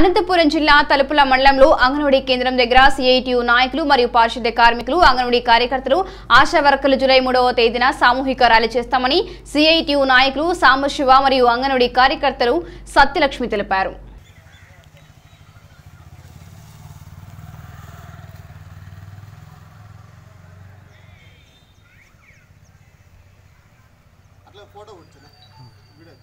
అనంతపురం జిల్లా తలుపుల మండలంలో అంగన్వాడీ కేంద్రం దగ్గర సిఐటియు నాయకులు మరియు పారిశుద్ధ్య కార్మికులు అంగన్వాడీ కార్యకర్తలు ఆశా వర్కర్లు జులై మూడవ తేదీన సామూహిక ర్యాలీ చేస్తామని సిఐటియు నాయకులు సాంబశివ మరియు అంగన్వాడీ కార్యకర్తలు సత్యలక్ష్మి తెలిపారు అట్లా ఫోటో వచ్చిన వీడియో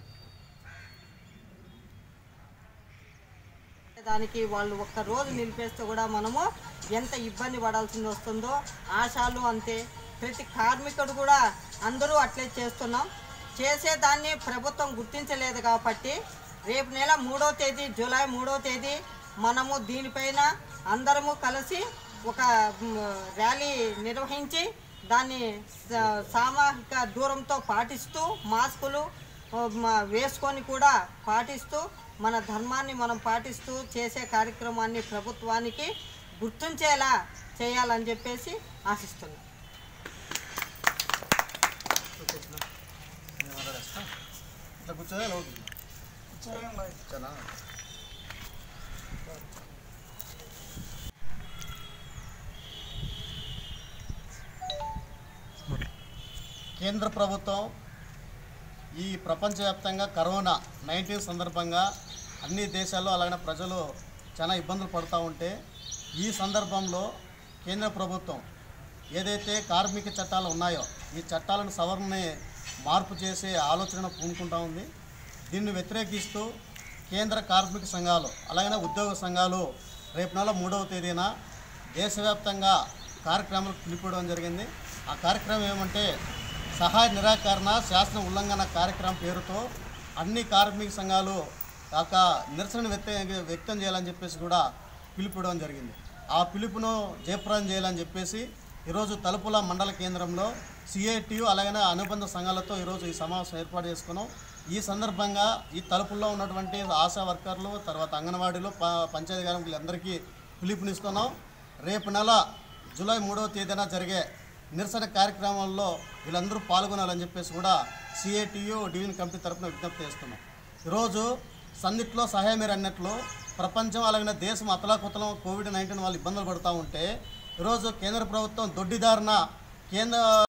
దానికి వాళ్ళు ఒక్క రోజు నిలిపేస్తే కూడా మనము ఎంత ఇబ్బంది పడాల్సింది వస్తుందో ఆశాలు అంతే ప్రతి కార్మికుడు కూడా అందరూ అట్లే చేస్తున్నాం చేసేదాన్ని ప్రభుత్వం గుర్తించలేదు కాబట్టి రేపు నెల మూడో తేదీ జూలై మూడో తేదీ మనము దీనిపైన అందరము కలిసి ఒక మ్, ర్యాలీ నిర్వహించి దాన్ని సా- సామాజిక దూరంతో పాటిస్తూ మాస్కులు ఆ, మ- వేసుకొని కూడా పాటిస్తూ మన ధర్మాన్ని మనం పాటిస్తూ చేసే కార్యక్రమాన్ని ప్రభుత్వానికి గుర్తించేలా చేయాలని చెప్పేసి ఆశిస్తున్నాం నేను మాట్లాడేస్తా ఇట్లా కూర్చోదా ఇలా అవుతుంది కూర్చోనా కేంద్ర ప్రభుత్వం ఈ ప్రపంచవ్యాప్తంగా కరోనా నైన్టీన్ సందర్భంగా అన్ని దేశాల్లో అలాగే ప్రజలు చాలా ఇబ్బందులు పడుతూ ఉంటే ఈ సందర్భంలో కేంద్ర ప్రభుత్వం ఏదైతే కార్మిక చట్టాలు ఉన్నాయో ఈ చట్టాలను సవరణని మార్పు చేసే ఆలోచన పూనుకుంటా ఉంది దీన్ని వ్యతిరేకిస్తూ కేంద్ర కార్మిక సంఘాలు అలాగే ఉద్యోగ సంఘాలు రేపు నెల మూడవ తేదీన దేశవ్యాప్తంగా కార్యక్రమాలు పిలిపడం జరిగింది ఆ కార్యక్రమం ఏమంటే సహాయ నిరాకరణ శాసన ఉల్లంఘన కార్యక్రమం పేరుతో అన్ని కార్మిక సంఘాలు ఒక నిరసన వ్యక్త వ్యక్తం చేయాలని చెప్పేసి కూడా పిలుపుడం జరిగింది ఆ పిలుపును జయప్రదం చేయాలని చెప్పేసి ఈరోజు తలుపుల మండల కేంద్రంలో సిఐటియు అలాగే అనుబంధ సంఘాలతో ఈరోజు ఈ సమావేశం ఏర్పాటు చేసుకున్నాం ఈ సందర్భంగా ఈ తలుపుల్లో ఉన్నటువంటి ఆశా వర్కర్లు తర్వాత అంగన్వాడీలు ప పంచాయతీ కార్మికులందరికీ పిలుపునిస్తున్నాం రేపు నెల జూలై మూడవ తేదీన జరిగే నిరసన కార్యక్రమాల్లో వీళ్ళందరూ పాల్గొనాలని చెప్పేసి కూడా సిఐటియు డివిజన్ కమిటీ తరఫున విజ్ఞప్తి చేస్తున్నాం ఈరోజు సన్నిట్లో సహాయం మీరు అన్నట్లు ప్రపంచం అలాగే దేశం అతలాకుతలం కోవిడ్ నైన్టీన్ వాళ్ళు ఇబ్బందులు పడుతూ ఉంటే ఈరోజు కేంద్ర ప్రభుత్వం దొడ్డిదారిన కేంద్ర